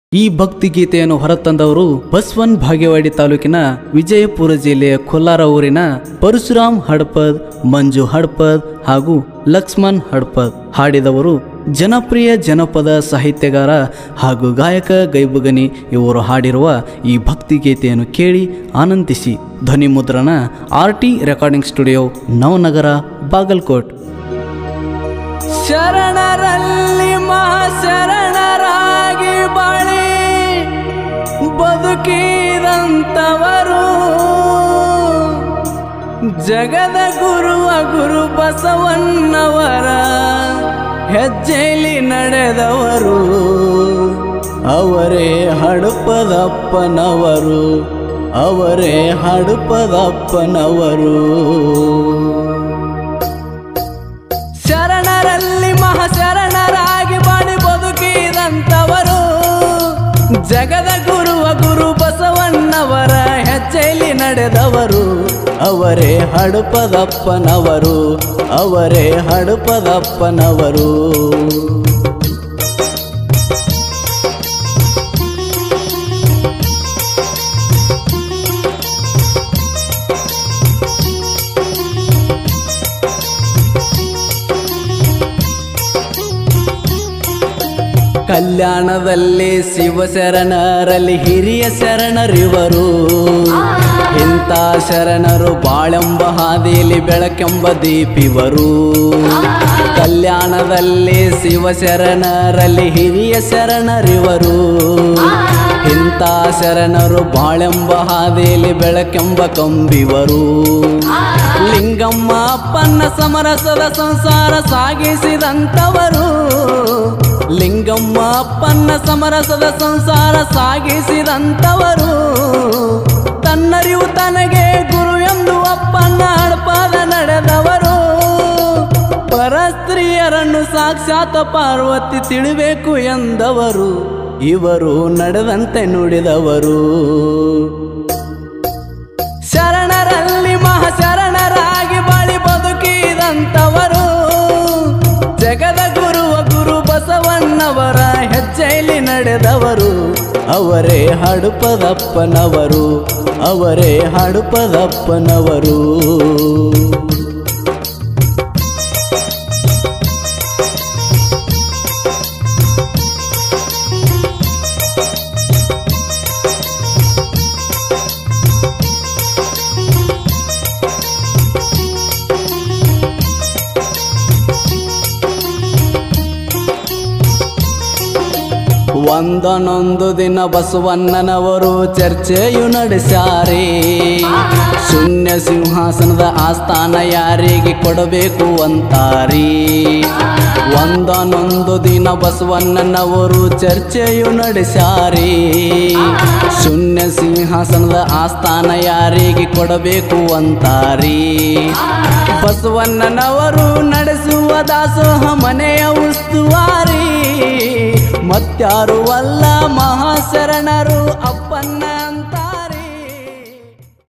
ಈ ಭಕ್ತಿ ಗೀತೆಯನ್ನು ಹೊರತಂದವರು ಬಸವನ್ ಭಾಗ್ಯವಾಡಿ ತಾಲೂಕಿನ ವಿಜಯಪುರ ಜಿಲ್ಲೆಯ ಕೊಲ್ಲಾರ ಊರಿನ ಪರಶುರಾಮ್ ಹಡ್ಪದ್ ಮಂಜು ಹಡ್ಪದ್ ಹಾಗೂ ಲಕ್ಷ್ಮಣ್ ಹಡ್ಪದ್ ಹಾಡಿದವರು ಜನಪ್ರಿಯ ಜನಪದ ಸಾಹಿತ್ಯಗಾರ ಹಾಗೂ ಗಾಯಕ ಗೈಬುಗನಿ ಇವರು ಹಾಡಿರುವ ಈ ಭಕ್ತಿ ಗೀತೆಯನ್ನು ಕೇಳಿ ಆನಂದಿಸಿ ಧ್ವನಿ ಮುದ್ರಣ R T recording studio Navanagar Bagalkot ಶರಣರಲ್ಲಿ ಮಹಾಶರಣರಾಗಿ ಬಾಳಿ ಬದುಕಿದಂತವರು ಜಗದ ಗುರುವ ಗುರು ಬಸವಣ್ಣವರ ಹೆಜ್ಜೆಯಲ್ಲಿ ನಡೆದವರು ಅವರೇ ಹಡುಪದಪ್ಪನವರು ಅವರೇ ಹಡುಪದಪ್ಪನವರು ಶರಣರಲ್ಲಿ ಮಹಾಶರಣರಾಗಿ ಬಾಳಿ ಬದುಕಿದಂತವರು ಜಗದ ಗುರುವ ಗುರು ಬಸವಣ್ಣವರ ಹೆಜ್ಜೆಯಲ್ಲಿ ನಡೆದವರು ಅವರೇ ಹಡುಪದಪ್ಪನವರು ಅವರೇ ಹಡುಪದಪ್ಪನವರು ಕಲ್ಯಾಣದಲ್ಲಿ ಶಿವಶರಣರಲ್ಲಿ ಹಿರಿಯ ಶರಣರಿವರು ಇಂಥ ಶರಣರು ಬಾಳೆಂಬ ಹಾದಿಯಲ್ಲಿ ಬೆಳಕೆಂಬ ದೀಪಿವರು ಕಲ್ಯಾಣದಲ್ಲಿ ಶಿವಶರಣರಲ್ಲಿ ಹಿರಿಯ ಶರಣರಿವರು ಇಂಥ ಶರಣರು ಬಾಳೆಂಬ ಹಾದಿಯಲ್ಲಿ ಬೆಳಕೆಂಬ ಕಂಬಿವರು ಲಿಂಗಮ್ಮ ಅಪ್ಪನ ಸಮರಸದ ಸಂಸಾರ ಸಾಗಿಸಿದಂತವರು ಲಿಂಗಮ್ಮ ಅಪ್ಪನ ಸಮರಸದ ಸಂಸಾರ ಸಾಗಿಸಿದಂತವರು ತನ್ನರಿವು ತನಗೆ ಗುರು ಎಂದು ಅಪ್ಪನ ಹಡಪಾದ ನಡೆದವರು ಪರಸ್ತ್ರೀಯರನ್ನು ಸಾಕ್ಷಾತ್ ಪಾರ್ವತಿ ತಿಳಿಬೇಕು ಎಂದವರು ಇವರು ನಡೆದಂತೆ ನುಡಿದವರು ಶರಣರಲ್ಲಿ ಮಹಾಶರಣರಾಗಿ ಬಾಳಿ ಬದುಕಿದಂತವರು ಜಗದ ಗುರುವ ಗುರು ಬಸವಣ್ಣವರ ಹೆಜ್ಜೆಯಲ್ಲಿ ನಡೆದವರು ಅವರೇ ಹಡುಪದಪ್ಪನವರು ಅವರೇ ಹಡುಪದಪ್ಪನವರು ಒಂದನೊಂದು ದಿನ ಬಸವಣ್ಣನವರು ಚರ್ಚೆಯು ನಡೆಸಾರೆ ಶೂನ್ಯ ಸಿಂಹಾಸನದ ಆಸ್ಥಾನ ಯಾರಿಗೆ ಕೊಡಬೇಕು ಅಂತಾರಿ ಒಂದನೊಂದು ದಿನ ಬಸವಣ್ಣನವರು ಚರ್ಚೆಯು ನಡೆಸಾರೆ ಶೂನ್ಯ ಸಿಂಹಾಸನದ ಆಸ್ಥಾನ ಯಾರಿಗೆ ಕೊಡಬೇಕು ಅಂತಾರಿ ಬಸವಣ್ಣನವರು ನಡೆಸುವ ದಾಸೋಹ ಮನೆಯ ಉಸ್ತುವಾರಿ ಮತ್ಯಾರು ಅಲ್ಲ ಮಹಾಶರಣರು ಅಪ್ಪನ್ನ